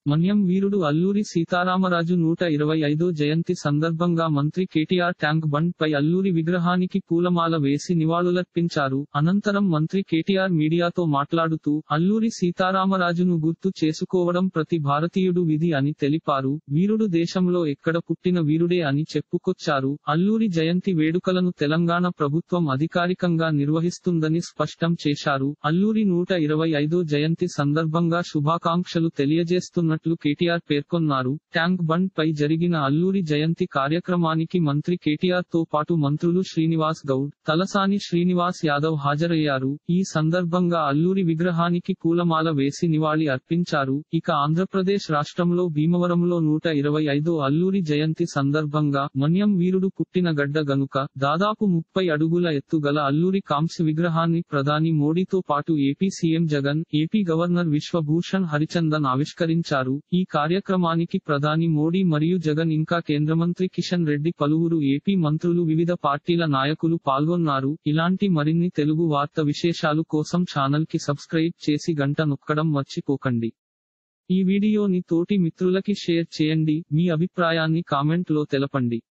మన్యం వీరుడు అల్లూరి సీతారామరాజు నూట ఇరవై ఐదో జయంతి సందర్భంగా మంత్రి కేటీఆర్ ట్యాంక్ బండ్ పై అల్లూరి విగ్రహానికి పూలమాల వేసి నివాళులర్పించారు అనంతరం మంత్రి కేటీఆర్ మీడియాతో మాట్లాడుతూ అల్లూరి సీతారామరాజును గుర్తు చేసుకోవడం ప్రతి భారతీయుడు విధి అని తెలిపారు వీరుడు దేశంలో ఎక్కడ పుట్టిన వీరుడే అని చెప్పుకొచ్చారు అల్లూరి జయంతి వేడుకలను తెలంగాణ ప్రభుత్వం అధికారికంగా నిర్వహిస్తుందని స్పష్టం చేశారు అల్లూరి నూట ఇరవై ఐదో జయంతి సందర్భంగా శుభాకాంక్షలు తెలియజేస్తున్నట్లు కేటీఆర్ పేర్కొన్నారు ట్యాంక్ బండ్ పై జరిగిన అల్లూరి జయంతి కార్యక్రమానికి మంత్రి కేటీఆర్ తో పాటు మంత్రులు శ్రీనివాస్ గౌడ్ తలసాని శ్రీనివాస్ యాదవ్ హాజరయ్యారు ఈ సందర్భంగా అల్లూరి విగ్రహానికి పూలమాల వేసి నివాళి అర్పించారు ఇక ఆంధ్రప్రదేశ్ రాష్ట్రంలో భీమవరంలో నూట ఇరవై ఐదో అల్లూరి జయంతి సందర్భంగా మన్యం వీరుడు పుట్టిన గడ్డ గనుక దాదాపు ముప్పై అడుగుల ఎత్తుగల అల్లూరి కాంస్య విగ్రహాన్ని ప్రధాని మోడీతో పాటు AP CM Jagan AP governor Vishwabhushan Harichandan ఆవిష్కరించారు ఈ కార్యక్రమానికి ప్రధాని మోడీ మరియు జగన్ ఇంకా కేంద్ర మంత్రి కిషన్ రెడ్డి పలువురు ఏపీ మంత్రులు వివిధ పార్టీల నాయకులు పాల్గొన్నారు ఇలాంటి మరిన్ని తెలుగు వార్త విశేషాలు కోసం ఛానల్ కి సబ్స్క్రైబ్ చేసి గంట నొక్కడం మర్చిపోకండి ఈ వీడియోని తోటి మిత్రులకి షేర్ చేయండి మీ అభిప్రాయాన్ని కామెంట్ లో తెలపండి